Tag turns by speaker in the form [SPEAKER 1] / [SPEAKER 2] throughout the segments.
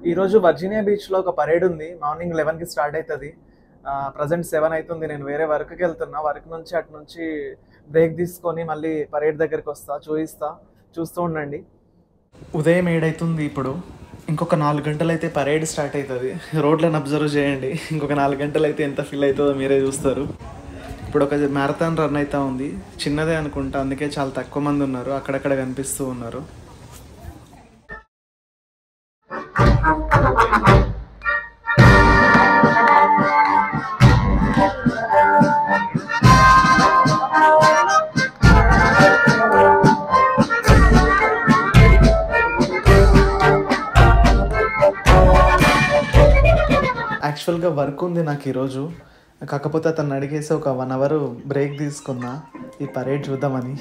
[SPEAKER 1] ఈరోజు వర్జీనియా బీచ్లో ఒక పరేడ్ ఉంది మార్నింగ్ లెవెన్కి స్టార్ట్ అవుతుంది ప్రజెంట్ సెవెన్ అవుతుంది నేను వేరే వర్క్కి వెళ్తున్నా వర్క్ నుంచి అటు నుంచి బ్రేక్ తీసుకొని మళ్ళీ పరేడ్ దగ్గరికి వస్తా చూపిస్తా చూస్తూ ఉండండి ఉదయం ఏడైతుంది ఇప్పుడు ఇంకొక నాలుగు గంటలు అయితే పరేడ్ స్టార్ట్ అవుతుంది రోడ్లను అబ్జర్వ్ చేయండి ఇంకొక నాలుగు గంటలు అయితే ఎంత ఫీల్ అవుతుందో మీరే చూస్తారు ఇప్పుడు ఒక మ్యారథాన్ రన్ అవుతా ఉంది చిన్నదే అనుకుంటా అందుకే చాలా తక్కువ మంది ఉన్నారు అక్కడక్కడ కనిపిస్తూ ఉన్నారు యాక్చువల్గా వర్క్ ఉంది నాకు ఈరోజు కాకపోతే అతను అడిగేసి ఒక వన్ అవర్ బ్రేక్ తీసుకున్నా ఈ పరేడ్ చూద్దామని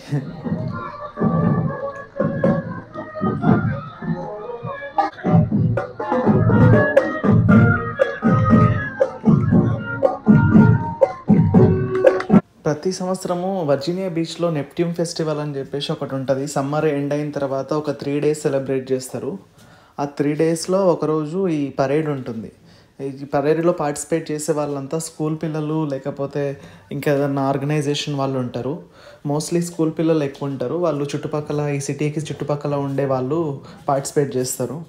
[SPEAKER 1] ప్రతి సంవత్సరము వర్జీనియా బీచ్లో నెప్ట్యూన్ ఫెస్టివల్ అని చెప్పేసి ఒకటి ఉంటుంది సమ్మర్ ఎండ్ అయిన తర్వాత ఒక త్రీ డేస్ సెలబ్రేట్ చేస్తారు ఆ త్రీ డేస్లో ఒకరోజు ఈ పరేడ్ ఉంటుంది ఈ పరేడ్లో పార్టిసిపేట్ చేసే వాళ్ళంతా స్కూల్ పిల్లలు లేకపోతే ఇంకా ఏదన్నా ఆర్గనైజేషన్ వాళ్ళు ఉంటారు మోస్ట్లీ స్కూల్ పిల్లలు ఎక్కువ ఉంటారు వాళ్ళు చుట్టుపక్కల ఈ సిటీకి చుట్టుపక్కల ఉండే వాళ్ళు పార్టిసిపేట్ చేస్తారు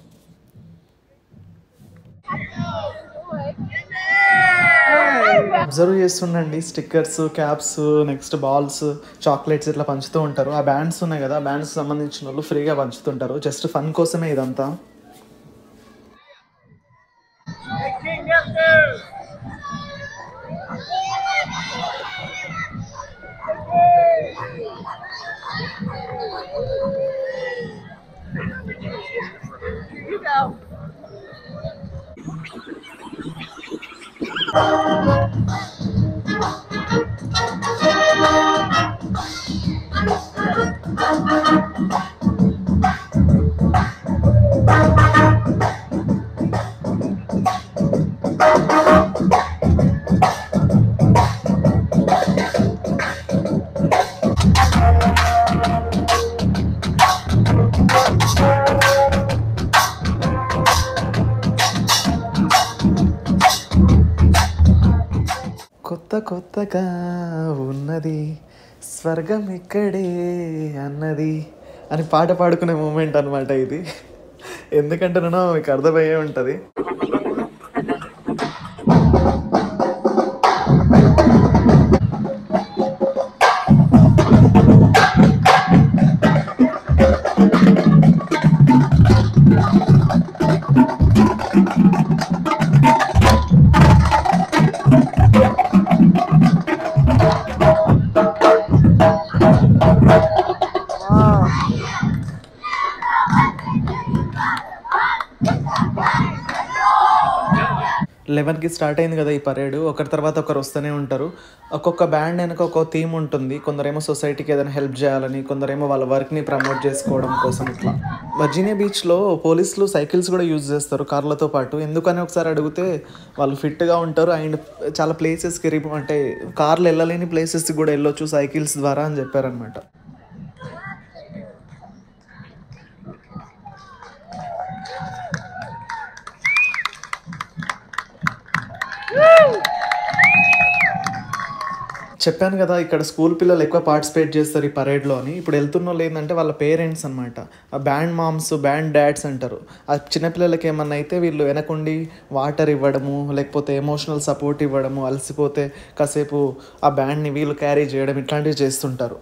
[SPEAKER 1] అబ్జర్వ్ చేస్తుండండి stickers caps next balls chocolates ఇట్లా పంచుతూ ఉంటారు ఆ బ్యాండ్స్ ఉన్నాయి కదా బ్యాండ్స్ సంబంధించిన వాళ్ళు ఫ్రీగా పంచుతుంటారు జస్ట్ ఫన్ కోసమే ఇదంతా కొత్త కొత్తగా ఉన్నది స్వర్గం ఇక్కడే అన్నది అని పాట పాడుకునే మూమెంట్ అనమాట ఇది ఎందుకంటే నేను మీకు అర్థమయ్యే ఉంటుంది లెవెన్కి స్టార్ట్ అయింది కదా ఈ పరేడ్ ఒకరి తర్వాత ఒకరు వస్తూనే ఉంటారు ఒక్కొక్క బ్యాండ్ వెనక ఒక్కొక్క థీమ్ ఉంటుంది కొందరేమో సొసైటీకి ఏదైనా హెల్ప్ చేయాలని కొందరేమో వాళ్ళ వర్క్ని ప్రమోట్ చేసుకోవడం కోసం ఇట్లా వర్జీనియా బీచ్లో పోలీసులు సైకిల్స్ కూడా యూజ్ చేస్తారు కార్లతో పాటు ఎందుకని ఒకసారి అడిగితే వాళ్ళు ఫిట్గా ఉంటారు అండ్ చాలా ప్లేసెస్కి రిప్ అంటే కార్లు వెళ్ళలేని ప్లేసెస్కి కూడా వెళ్ళొచ్చు సైకిల్స్ ద్వారా అని చెప్పారనమాట చెప్పాను కదా ఇక్కడ స్కూల్ పిల్లలు ఎక్కువ పార్టిసిపేట్ చేస్తారు ఈ పరేడ్లో అని ఇప్పుడు వెళ్తున్న వాళ్ళు ఏంటంటే వాళ్ళ పేరెంట్స్ అనమాట ఆ బ్యాండ్ మామ్స్ బ్యాండ్ డాడ్స్ అంటారు ఆ చిన్నపిల్లలకి ఏమన్నా అయితే వీళ్ళు వెనకుండి వాటర్ ఇవ్వడము లేకపోతే ఎమోషనల్ సపోర్ట్ ఇవ్వడము అలసిపోతే కాసేపు ఆ బ్యాండ్ని వీళ్ళు క్యారీ చేయడం ఇట్లాంటివి చేస్తుంటారు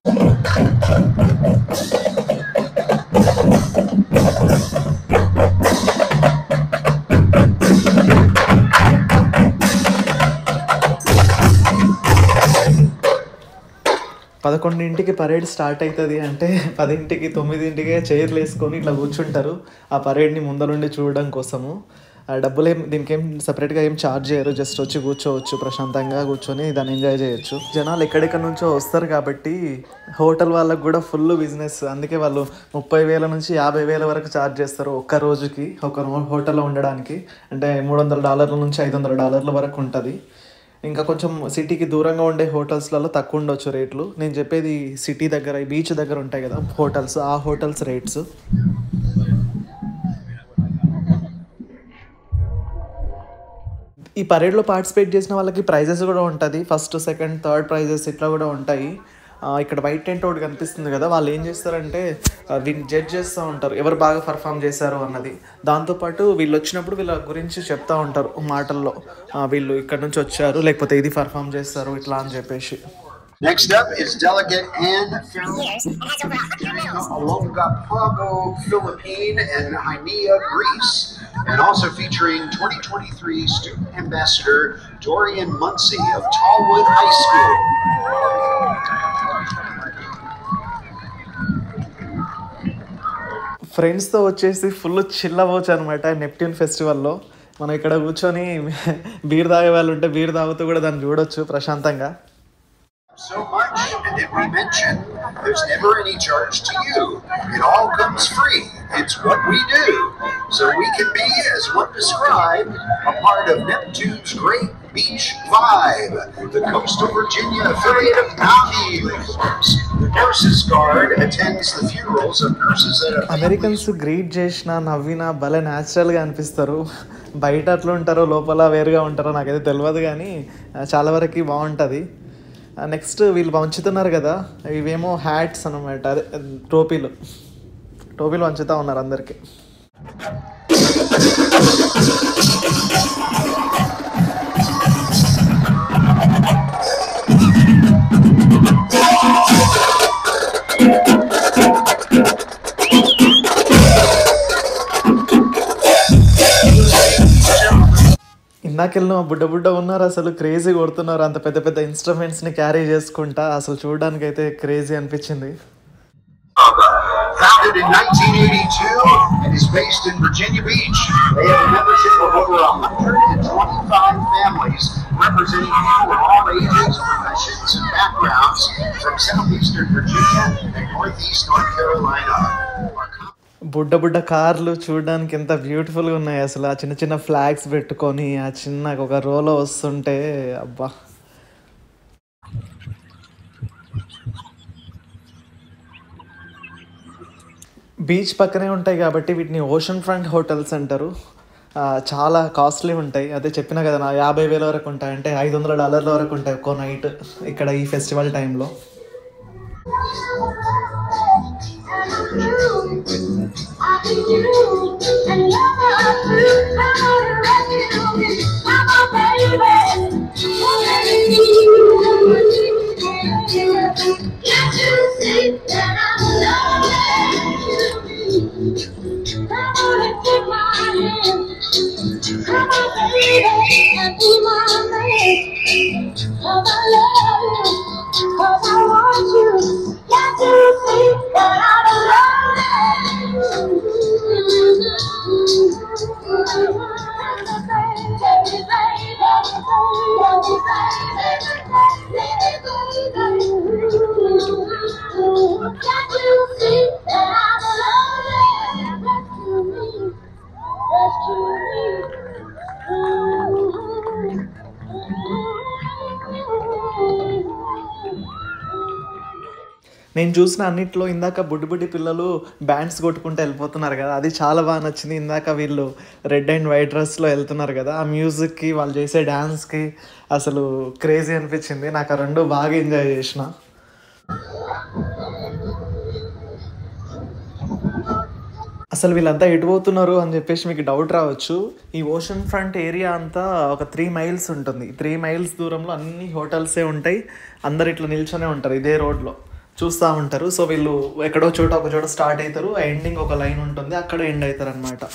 [SPEAKER 1] పదకొండింటికి పరేడ్ స్టార్ట్ అవుతుంది అంటే పదింటికి తొమ్మిదింటికే చైర్లు వేసుకొని ఇట్లా కూర్చుంటారు ఆ పరేడ్ని ముందరుండి చూడడం కోసము ఆ డబ్బులు ఏం దీనికి ఏం సపరేట్గా ఏం ఛార్జ్ చేయరు జస్ట్ వచ్చి కూర్చోవచ్చు ప్రశాంతంగా కూర్చొని దాన్ని ఎంజాయ్ చేయొచ్చు జనాలు ఎక్కడెక్కడ నుంచో వస్తారు కాబట్టి హోటల్ వాళ్ళకు కూడా ఫుల్ బిజినెస్ అందుకే వాళ్ళు ముప్పై వేల నుంచి యాభై వేల వరకు ఛార్జ్ చేస్తారు ఒక్క రోజుకి ఒక రో- హోటల్లో ఉండడానికి అంటే మూడు వందల డాలర్ల నుంచి ఐదు వందల డాలర్ల వరకు ఉంటుంది ఇంకా కొంచెం సిటీకి దూరంగా ఉండే హోటల్స్లలో తక్కువ ఉండొచ్చు రేట్లు నేను చెప్పేది సిటీ దగ్గర ఈ బీచ్ దగ్గర ఉంటాయి కదా హోటల్స్ ఆ హోటల్స్ రేట్స్ ఈ పరేడ్లో పార్టిసిపేట్ చేసిన వాళ్ళకి ప్రైజెస్ కూడా ఉంటుంది ఫస్ట్ సెకండ్ థర్డ్ ప్రైజెస్ ఇట్లా కూడా ఉంటాయి ఆ, ఇక్కడ వైట్ టెంట్ ఒకటి కనిపిస్తుంది కదా వాళ్ళు ఏం చేస్తారంటే ఆ, వీళ్ళని జడ్జ్ చేస్తూ ఉంటారు ఎవరు బాగా పర్ఫామ్ చేశారు అన్నది దాంతోపాటు వీళ్ళు వచ్చినప్పుడు వీళ్ళ గురించి చెప్తా ఉంటారు మాటల్లో ఆ, వీళ్ళు ఇక్కడ నుంచి వచ్చారు లేకపోతే ఇది పర్ఫామ్ చేస్తారు ఇట్లా అని చెప్పేసి
[SPEAKER 2] Next up is Delegate Anne Farrell, Olongapago, Philippine, and Haimea, Greece, and also featuring 2023 Student Ambassador Dorian Muncie of Tallwood High School.
[SPEAKER 1] ఫ్రెండ్స్తో వచ్చేసి ఫుల్ చిల్ అవ్వచ్చు అనమాట నెప్ట్యూన్ ఫెస్టివల్లో మనం ఇక్కడ కూర్చొని బీర్ తాగే వాళ్ళు ఉంటే బీర్ తాగుతూ కూడా దాన్ని చూడొచ్చు ప్రశాంతంగా
[SPEAKER 2] So much, and did we mention there's never any charge to you? It all comes free. It's what we do. So we can be, as one described, a part of Neptune's great beach vibe. The Coastal Virginia affiliate of Navies. The Nurses Guard attends the funerals of nurses that have
[SPEAKER 1] Americans greet చేసిన నవ్విన భలే న్యాచురల్గా అనిపిస్తారు బయట అట్లా ఉంటారో లోపల వేరుగా ఉంటారో నాకైతే తెలియదు కానీ ఆ, చాలా వరకు బాగుంటుంది నెక్స్ట్ వీళ్ళు పంచుతున్నారు కదా ఇవేమో హ్యాట్స్ అనమాట అదే టోపీలు టోపీలు పంచుతా ఉన్నారు అందరికీ ఇందాకెళ్ళిన బుడ్డ బుడ్డ ఉన్నారు అసలు క్రేజీ కొడుతున్నారు అంత పెద్ద పెద్ద ఇన్స్ట్రుమెంట్స్ని క్యారీ చేసుకుంటా అసలు చూడడానికి అయితే క్రేజీ అనిపించింది
[SPEAKER 2] Founded in 1982 and is based in Virginia Beach, they have a membership of over 125 families representing people of all ages, professions, and backgrounds from southeastern Virginia and northeast North Carolina. Our com-
[SPEAKER 1] బుడ్డ బుడ్డ కార్లు చూడడానికి ఎంత బ్యూటిఫుల్గా ఉన్నాయి అసలు ఆ చిన్న చిన్న ఫ్లాగ్స్ పెట్టుకొని ఆ చిన్న ఒక రోలో వస్తుంటే అబ్బా బీచ్ పక్కనే ఉంటాయి కాబట్టి వీటిని ఓషన్ ఫ్రంట్ హోటల్స్ అంటారు ఆ, చాలా కాస్ట్లీ ఉంటాయి అదే చెప్పినా కదా నా యాభై వేల వరకు ఉంటాయి అంటే ఐదు వందల డాలర్ల వరకు ఉంటాయి ఒక్కో నైట్ ఇక్కడ ఈ ఫెస్టివల్ టైంలో నేను చూసిన అన్నిట్లో ఇందాక బుడ్డి బుడ్డి పిల్లలు బ్యాండ్స్ కొట్టుకుంటూ వెళ్ళిపోతున్నారు కదా అది చాలా బాగా నచ్చింది ఇందాక వీళ్ళు రెడ్ అండ్ వైట్ డ్రెస్లో వెళ్తున్నారు కదా ఆ మ్యూజిక్కి వాళ్ళు చేసే డ్యాన్స్కి అసలు క్రేజీ అనిపించింది నాకు ఆ రెండు బాగా ఎంజాయ్ చేసిన అసలు వీళ్ళంతా ఎటు పోతున్నారు అని చెప్పేసి మీకు డౌట్ రావచ్చు ఈ ఓషన్ ఫ్రంట్ ఏరియా అంతా ఒక త్రీ మైల్స్ ఉంటుంది త్రీ మైల్స్ దూరంలో అన్ని హోటల్సే ఉంటాయి అందరు ఇట్లా నిల్చొనే ఉంటారు ఇదే రోడ్లో చూస్తూ ఉంటారు సో వీళ్ళు ఎక్కడో చోట ఒక చోట స్టార్ట్ అవుతారు ఎండింగ్ ఒక లైన్ ఉంటుంది అక్కడ ఎండ్ అవుతారు అనమాట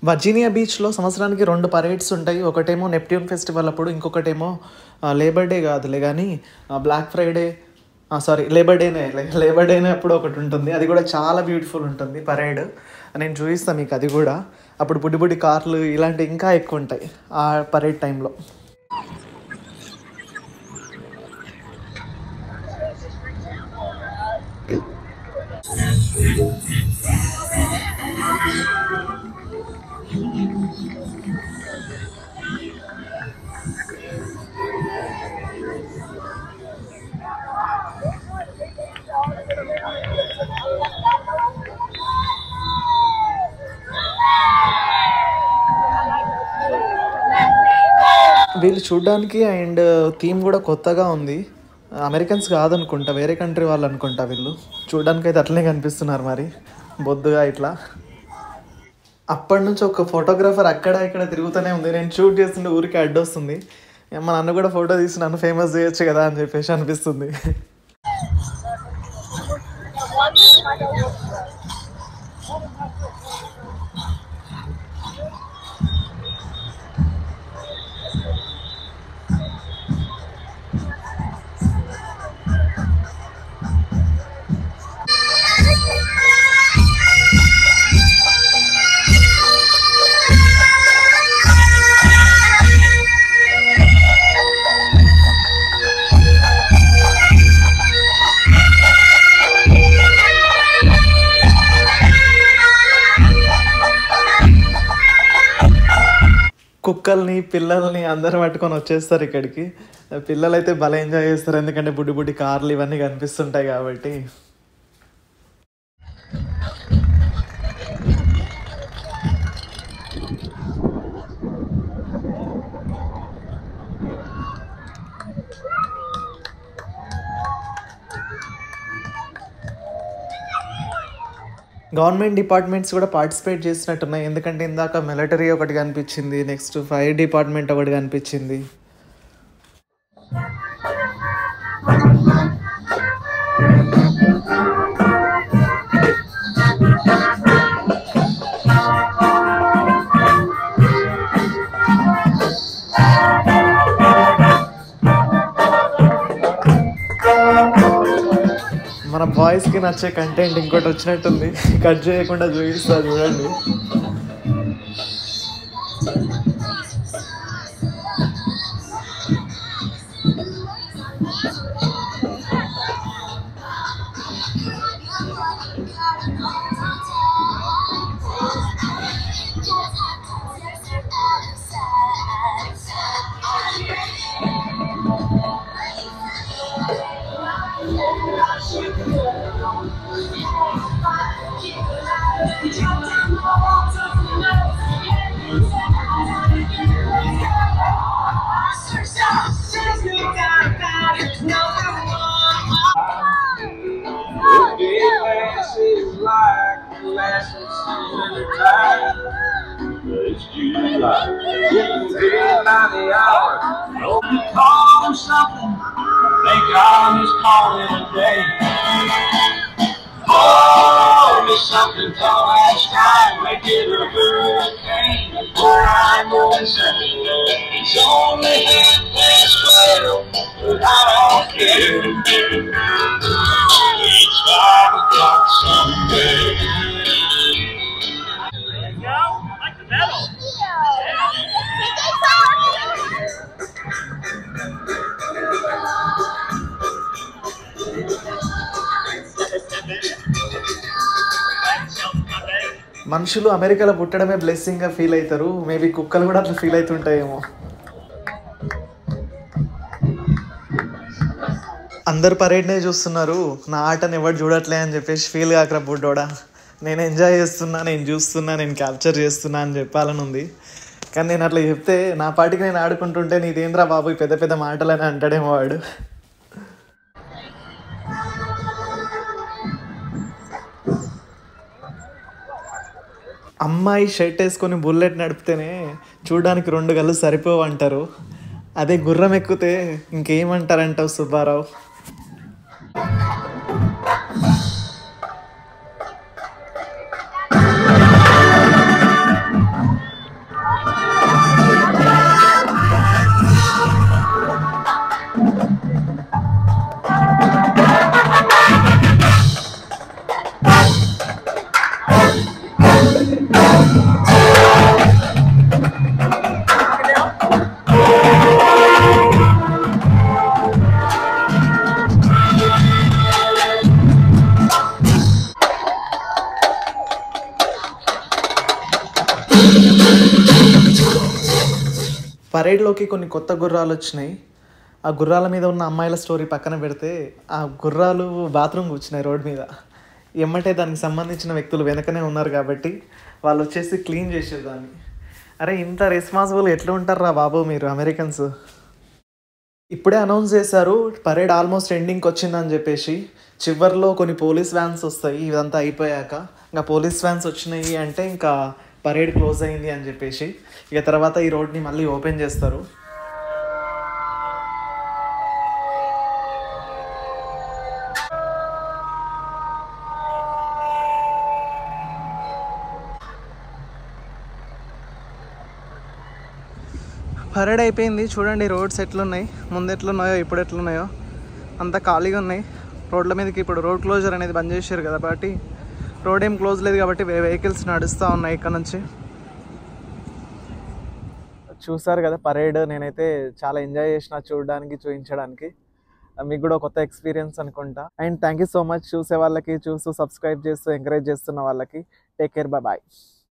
[SPEAKER 1] వర్జీనియా బీచ్లో సంవత్సరానికి రెండు పరేడ్స్ ఉంటాయి ఒకటేమో నెప్ట్యూన్ ఫెస్టివల్ అప్పుడు ఇంకొకటేమో లేబర్ డే కాదులే కానీ బ్లాక్ ఫ్రైడే సారీ లేబర్ డేనే లేబర్ డేనే అప్పుడు ఒకటి ఉంటుంది అది కూడా చాలా బ్యూటిఫుల్ ఉంటుంది పరేడ్ నేను చూపిస్తాను మీకు అది కూడా అప్పుడు బుడ్డి బుడ్డి కార్లు ఇలాంటివి ఇంకా ఎక్కువ ఉంటాయి ఆ పరేడ్ టైంలో వీళ్ళు చూడడానికి అండ్ థీమ్ కూడా కొత్తగా ఉంది అమెరికన్స్ కాదనుకుంటా వేరే కంట్రీ వాళ్ళు అనుకుంటా వీళ్ళు చూడడానికి అయితే అట్లనే కనిపిస్తున్నారు మరి బొద్దుగా ఇట్లా అప్పటి నుంచి ఒక ఫోటోగ్రాఫర్ అక్కడ ఇక్కడ తిరుగుతూనే ఉంది నేను షూట్ చేస్తుంటే ఊరికి అడ్డొస్తుంది మా నన్ను కూడా ఫోటో తీసి నన్ను ఫేమస్ చేయొచ్చు కదా అని చెప్పేసి అనిపిస్తుంది కుక్కల్ని పిల్లల్ని అందరు పట్టుకొని వచ్చేస్తారు ఇక్కడికి పిల్లలు అయితే భలే ఎంజాయ్ చేస్తారు ఎందుకంటే బుడ్డి బుడ్డి కార్లు ఇవన్నీ కనిపిస్తుంటాయి కాబట్టి గవర్నమెంట్ డిపార్ట్మెంట్స్ కూడా పార్టిసిపేట్ చేసినట్టున్నాయి ఎందుకంటే ఇందాక మిలిటరీ ఒకటి కనిపించింది నెక్స్ట్ ఫైర్ డిపార్ట్మెంట్ ఒకటి కనిపించింది మన బాయ్స్కి నచ్చే కంటెంట్ ఇంకోటి వచ్చినట్టుంది కట్ చేయకుండా చూపిస్తా చూడండి
[SPEAKER 3] It's July. It's midnight the hour. Hope you call something. Thank God it's calling a day. Oh, me something tall and sky. Make it a hurricane. Before I know it's It's only half past twelve, but I don't care. It's five o'clock Sunday.
[SPEAKER 1] మనుషులు అమెరికాలో పుట్టడమే బ్లెస్సింగ్గా feel అవుతారు maybe కుక్కలు కూడా అట్లా feel అవుతుంటాయేమో అందరు పరేడ్నే చూస్తున్నారు నా ఆటని ఎవరు చూడట్లే అని చెప్పేసి ఫీల్ కాకరా బుడ్డోడా నేను ఎంజాయ్ చేస్తున్నా నేను చూస్తున్నా నేను క్యాప్చర్ చేస్తున్నా అని చెప్పాలని ఉంది కానీ నేను అట్లా చెప్తే నా పాటికి నేను ఆడుకుంటుంటే నీదేంద్రా బాబు ఈ పెద్ద పెద్ద మాటలని అంటాడేమో వాడు అమ్మాయి షర్ట్ వేసుకొని బుల్లెట్ నడిపితేనే చూడడానికి రెండు కళ్ళు సరిపోవు అంటారు అదే గుర్రం ఎక్కితే ఇంకేమంటారంటావు సుబ్బారావు పరేడ్లోకి కొన్ని కొత్త గుర్రాలు వచ్చినాయి ఆ గుర్రాల మీద ఉన్న అమ్మాయిల స్టోరీ పక్కన పెడితే ఆ గుర్రాలు బాత్రూమ్ కూర్చున్నాయి రోడ్ మీద ఎమ్మటే దానికి సంబంధించిన వ్యక్తులు వెనకనే ఉన్నారు కాబట్టి వాళ్ళు వచ్చేసి క్లీన్ చేసేదాన్ని అరే ఇంత రెస్పాన్సిబుల్ ఎట్లా ఉంటారా బాబు మీరు అమెరికన్స్ ఇప్పుడే అనౌన్స్ చేశారు పరేడ్ ఆల్మోస్ట్ ఎండింగ్కి వచ్చిందని చెప్పేసి చివర్లో కొన్ని పోలీస్ వ్యాన్స్ వస్తాయి ఇదంతా అయిపోయాక ఇంకా పోలీస్ వ్యాన్స్ వచ్చినాయి అంటే ఇంకా పరేడ్ క్లోజ్ అయింది అని చెప్పేసి ఇక తర్వాత ఈ రోడ్ని మళ్ళీ ఓపెన్ చేస్తారు పరేడ్ అయిపోయింది చూడండి రోడ్స్ ఎట్లున్నాయి ముందు ఎట్లున్నాయో ఇప్పుడు ఎట్లున్నాయో అంతా ఖాళీగా ఉన్నాయి రోడ్ల మీదకి ఇప్పుడు రోడ్ క్లోజర్ అనేది బంద్ చేశారు కదా కాబట్టి రోడ్ ఏం క్లోజ్ లేదు కాబట్టి వెహికల్స్ నడుస్తూ ఉన్నాయి ఇక్కడ నుంచి చూసారు కదా పరేడ్ నేనైతే చాలా ఎంజాయ్ చేసిన చూడడానికి చూపించడానికి మీకు కూడా కొత్త ఎక్స్పీరియన్స్ అనుకుంటా and thank you so much చూసే వాళ్ళకి చూస్తూ సబ్స్క్రైబ్ చేస్తూ ఎంకరేజ్ చేస్తున్న వాళ్ళకి టేక్ కేర్ బాయ్